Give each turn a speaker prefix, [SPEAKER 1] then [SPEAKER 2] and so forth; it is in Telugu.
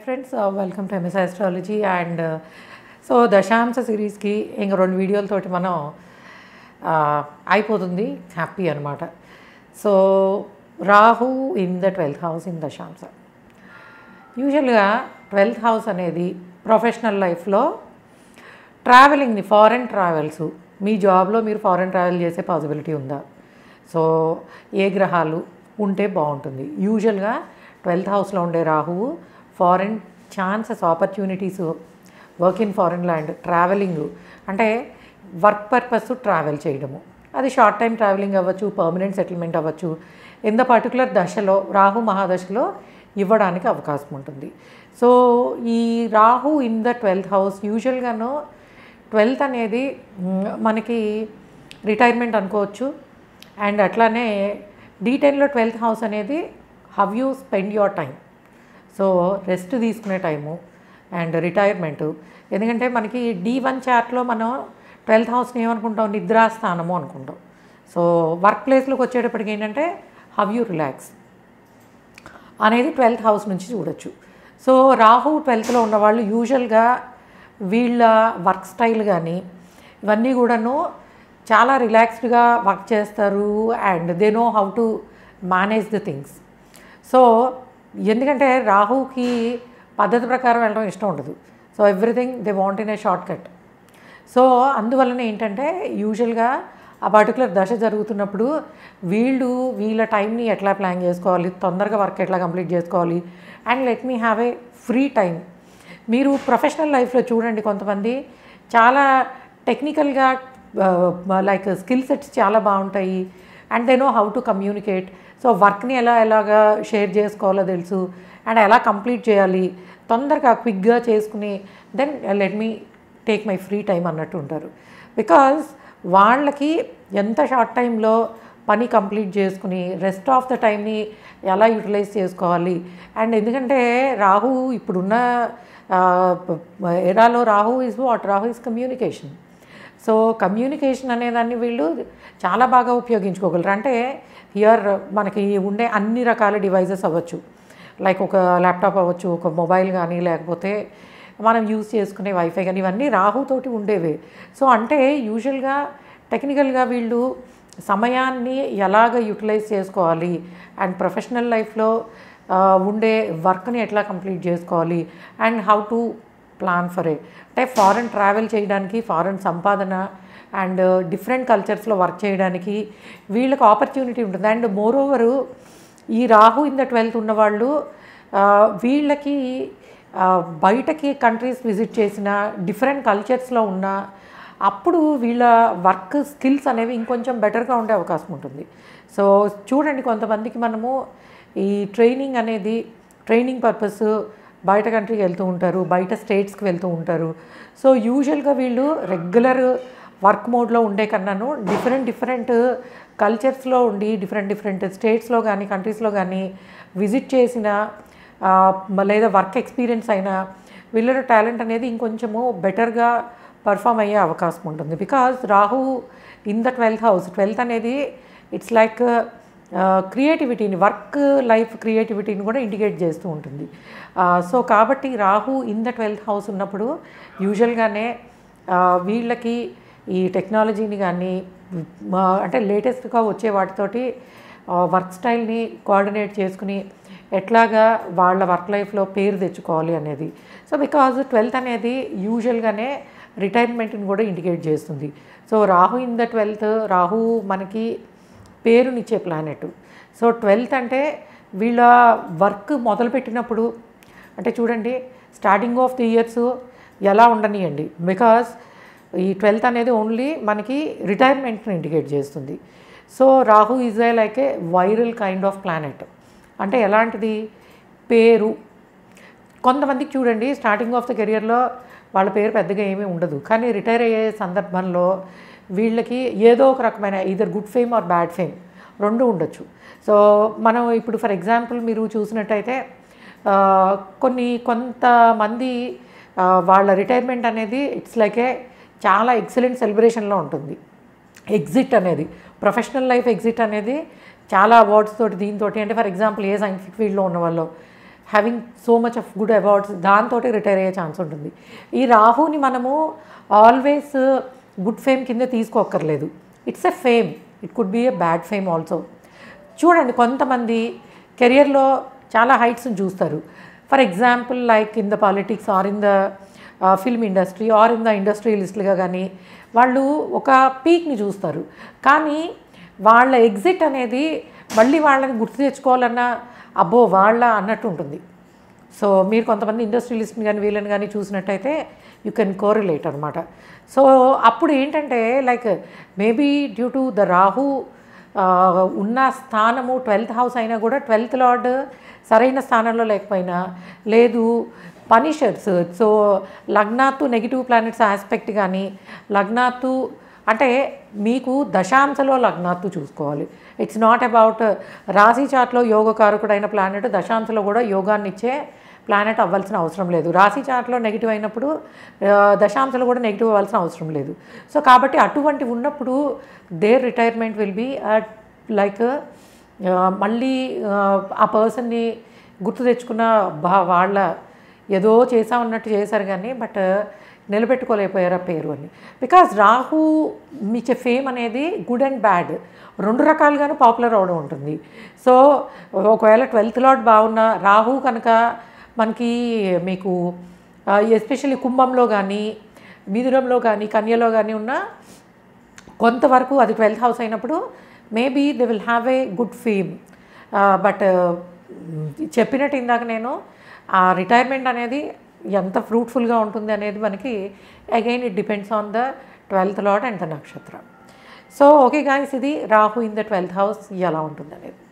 [SPEAKER 1] friends welcome to MS astrology and so దశాంశ సిరీస్కి ఇంక రెండు వీడియోలతోటి మనం ఆ, అయిపోతుంది హ్యాపీ అనమాట so Rahu in the twelfth house in దశాంశ యూజువల్గా ట్వెల్త్ హౌస్ అనేది ప్రొఫెషనల్ లైఫ్లో ట్రావెలింగ్ని ఫారెన్ ట్రావెల్స్ మీ జాబ్లో మీరు ఫారెన్ ట్రావెల్ చేసే పాసిబిలిటీ ఉందా సో ఏ గ్రహాలు ఉంటే బాగుంటుంది యూజువల్గా ట్వెల్త్ హౌస్లో ఉండే రాహువు foreign chances opportunities work in foreign land traveling అంటే వర్క్ పర్పస్ ట్రావెల్ చేయడము అది షార్ట్ టైం ట్రావెలింగ్ అవ్వచ్చు పర్మనెంట్ సెటిల్మెంట్ అవ్వచ్చు ఇన్ ద పర్టికులర్ దశలో రాహు మహాదశలో ఇవ్వడానికి అవకాశం ఉంటుంది సో ఈ Rahu in the twelfth house యూజువల్గాను ట్వెల్త్ అనేది మ్, మనకి రిటైర్మెంట్ అనుకోవచ్చు అండ్ అట్లానే డీ టెన్లో ట్వెల్త్ హౌస్ అనేది have you spend your time so rest తీసుకునే టైము అండ్ రిటైర్మెంట్ ఎందుకంటే మనకి డి వన్ చార్ట్లో మనం ట్వెల్త్ హౌస్ని ఏమనుకుంటాం నిద్రాస్థానము అనుకుంటాం సో వర్క్ ప్లేస్లోకి వచ్చేటప్పటికి ఏంటంటే హవ్ యూ రిలాక్స్ అనేది ట్వెల్త్ హౌస్ నుంచి చూడొచ్చు సో రాహు ట్వెల్త్లో ఉన్నవాళ్ళు యూజువల్గా వీళ్ళ వర్క్ స్టైల్ కానీ ఇవన్నీ కూడాను చాలా రిలాక్స్డ్గా వర్క్ చేస్తారు and they know how to manage the things so ఎందుకంటే రాహుకి పద్ధతి ప్రకారం వెళ్ళడం ఇష్టం ఉండదు so everything they want in a short cut so అందువలన ఏంటంటే యూజువల్గా ఆ పర్టికులర్ దశ జరుగుతున్నప్పుడు వీళ్ళు వీళ్ళ టైంని ఎట్లా ప్లాన్ చేసుకోవాలి తొందరగా వర్క్ ఎట్లా కంప్లీట్ చేసుకోవాలి and let me have a free time మీరు ప్రొఫెషనల్ లైఫ్లో చూడండి కొంతమంది చాలా టెక్నికల్గా లైక్ స్కిల్ సెట్స్ చాలా బాగుంటాయి and they know how to communicate so వర్క్ని ఎలా ఎలాగా షేర్ చేసుకోవాలో తెలుసు అండ్ ఎలా కంప్లీట్ చేయాలి తొందరగా క్విక్గా చేసుకుని then let me take my free time అన్నట్టు ఉంటారు బికాజ్ వాళ్ళకి ఎంత షార్ట్ టైంలో పని కంప్లీట్ చేసుకుని రెస్ట్ ఆఫ్ ద టైంని ఎలా యూటిలైజ్ చేసుకోవాలి అండ్ ఎందుకంటే రాహు ఇప్పుడున్న ఎరాలో Rahu is what Rahu is communication so communication అనేదాన్ని వీళ్ళు చాలా బాగా ఉపయోగించుకోగలరు అంటే హియర్ మనకి ఉండే అన్ని రకాల డివైజెస్ అవ్వచ్చు లైక్ ఒక ల్యాప్టాప్ అవ్వచ్చు ఒక మొబైల్ కానీ లేకపోతే మనం యూజ్ చేసుకునే వైఫై కానీ ఇవన్నీ రాహుతోటి ఉండేవే సో అంటే యూజువల్గా టెక్నికల్గా వీళ్ళు సమయాన్ని ఎలాగ యూటిలైజ్ చేసుకోవాలి అండ్ ప్రొఫెషనల్ లైఫ్లో ఉండే వర్క్ని ఎట్లా కంప్లీట్ చేసుకోవాలి and how to plan for a అంటే ఫారెన్ ట్రావెల్ చేయడానికి ఫారెన్ సంపాదన అండ్ డిఫరెంట్ కల్చర్స్లో వర్క్ చేయడానికి వీళ్ళకి ఆపర్చునిటీ ఉంటుంది అండ్ మోర్ ఓవరు ఈ రాహు ఇన్ ద ట్వెల్త్ ఉన్నవాళ్ళు ఆ, వీళ్ళకి ఆ, బయటకి కంట్రీస్ విజిట్ చేసిన డిఫరెంట్ కల్చర్స్లో ఉన్న అప్పుడు వీళ్ళ వర్క్ స్కిల్స్ అనేవి ఇంకొంచెం బెటర్గా ఉండే అవకాశం ఉంటుంది సో చూడండి కొంతమందికి మనము ఈ ట్రైనింగ్ అనేది ట్రైనింగ్ పర్పస్ బయట కంట్రీకి వెళ్తూ ఉంటారు బయట స్టేట్స్కి వెళ్తూ ఉంటారు సో యూజువల్గా వీళ్ళు రెగ్యులర్ వర్క్ మోడ్లో ఉండే కన్నాను డిఫరెంట్ డిఫరెంట్ కల్చర్స్లో ఉండి డిఫరెంట్ డిఫరెంట్ స్టేట్స్లో కానీ కంట్రీస్లో కానీ విజిట్ చేసిన ఆ, మ- లేదా వర్క్ ఎక్స్పీరియన్స్ అయినా వీళ్ళ టాలెంట్ అనేది ఇంకొంచెము బెటర్గా పర్ఫామ్ అయ్యే అవకాశం ఉంటుంది because Rahu in the twelfth house twelfth అనేది ఇట్స్ లైక్ క్రియేటివిటీని వర్క్ లైఫ్ క్రియేటివిటీని కూడా ఇండికేట్ చేస్తూ ఉంటుంది సో కాబట్టి Rahu in the twelfth house ఉన్నప్పుడు యూజువల్గానే వీళ్ళకి ఈ టెక్నాలజీని కానీ మా- అంటే లేటెస్ట్గా వచ్చే వాటితోటి వర్క్ స్టైల్ని కోఆర్డినేట్ చేసుకుని ఎట్లాగా వాళ్ళ వర్క్ లైఫ్లో పేరు తెచ్చుకోవాలి అనేది సో బికాజ్ ట్వెల్త్ అనేది యూజువల్గానే రిటైర్మెంట్ని కూడా ఇండికేట్ చేస్తుంది so Rahu in the twelfth Rahu మనకి పేరునిచ్చే ప్లానెట్ సో ట్వెల్త్ అంటే వీళ్ళ వర్క్ మొదలుపెట్టినప్పుడు అంటే చూడండి స్టార్టింగ్ ఆఫ్ ది ఇయర్స్ ఎలా ఉండనియండి బికాస్ ఈ ట్వెల్త్ అనేది ఓన్లీ మనకి రిటైర్మెంట్ని ఇండికేట్ చేస్తుంది so Rahu is a like a viral kind of planet అంటే ఎలాంటిది పేరు కొంతమందికి చూడండి స్టార్టింగ్ ఆఫ్ ద కెరియర్లో వాళ్ళ పేరు పెద్దగా ఏమీ ఉండదు కానీ రిటైర్ అయ్యే సందర్భంలో వీళ్ళకి ఏదో ఒక రకమైన either good fame or bad fame రెండు ఉండొచ్చు సో మనం ఇప్పుడు ఫర్ ఎగ్జాంపుల్ మీరు చూసినట్టయితే ఆ, కొన్ని కొంతమంది ఆ, వాళ్ళ రిటైర్మెంట్ అనేది ఇట్స్ లైక్ ఏ చాలా ఎక్సలెంట్ సెలబ్రేషన్లో ఉంటుంది ఎగ్జిట్ అనేది ప్రొఫెషనల్ లైఫ్ ఎగ్జిట్ అనేది చాలా అవార్డ్స్ తోటి దీంతో అంటే ఫర్ ఎగ్జాంపుల్ ఏ సైంటిఫిక్ ఫీల్డ్లో ఉన్న వాళ్ళు having so much of good awards దాంతో రిటైర్ అయ్యే ఛాన్స్ ఉంటుంది ఈ రాహుని మనము ఆల్వేస్ గుడ్ ఫేమ్ కింద తీసుకోక్కర్లేదు it's a fame it could be a bad fame also చూడండి కొంతమంది కెరియర్లో చాలా హైట్స్ని చూస్తారు for example like in the politics or in the film industry or in the ఇండస్ట్రియలిస్ట్లుగా కానీ వాళ్ళు ఒక పీక్ని చూస్తారు కానీ వాళ్ళ ఎగ్జిట్ అనేది మళ్ళీ వాళ్ళని గుర్తు తెచ్చుకోవాలన్న అబ్బో వాళ్ళ అన్నట్టు ఉంటుంది సో మీరు కొంతమంది ఇండస్ట్రియలిస్ట్ని కానీ వీళ్ళని కానీ చూసినట్టయితే యూ కెన్ కోరిలేట్ అనమాట సో అప్పుడు ఏంటంటే like maybe due to the Rahu ఆ, ఉన్న స్థానము ట్వెల్త్ హౌస్ అయినా కూడా ట్వెల్త్ లార్డ్ సరైన స్థానంలో లేకపోయినా లేదు పనిషర్స్ సో లగ్నాత్తు నెగిటివ్ ప్లానెట్స్ ఆస్పెక్ట్ కానీ లగ్నాత్తు అంటే మీకు దశాంశలో లగ్నాత్తు చూసుకోవాలి ఇట్స్ నాట్ అబౌట్ రాశి చార్ట్లో యోగకారకుడైన ప్లానెట్ దశాంశలో కూడా యోగాన్ని ఇచ్చే ప్లానెట్ అవ్వాల్సిన అవసరం లేదు రాశి చార్ట్లో నెగిటివ్ అయినప్పుడు ఆ, దశాంశలో కూడా నెగిటివ్ అవ్వాల్సిన అవసరం లేదు సో కాబట్టి అటువంటి ఉన్నప్పుడు there retirement will be at like మళ్ళీ ఆ, ఆ పర్సన్ని గుర్తు తెచ్చుకున్న బా వాళ్ళ ఏదో చేసా ఉన్నట్టు చేశారు కానీ బట్ నిలబెట్టుకోలేకపోయారు ఆ పేరు అని బికాజ్ రాహు మీచే ఫేమ్ అనేది గుడ్ అండ్ బ్యాడ్ రెండు రకాలుగాను పాపులర్ అవడం ఉంటుంది సో ఒకవేళ ట్వెల్త్ లాట్ బాగున్న రాహు కనుక మనకి మీకు ఎస్పెషల్లీ కుంభంలో కానీ మిథునంలో కానీ కన్యలో కానీ ఉన్న కొంతవరకు అది ట్వెల్త్ హౌస్ అయినప్పుడు maybe they will have a good fame but చెప్పినట్టు ఇందాక నేను ఆ రిటైర్మెంట్ అనేది ఎంత ఫ్రూట్ఫుల్గా ఉంటుంది అనేది మనకి again it depends on the twelfth lot and the నక్షత్ర సో ఓకే గాయస్ ఇది Rahu in the twelfth house ఎలా ఉంటుంది అనేది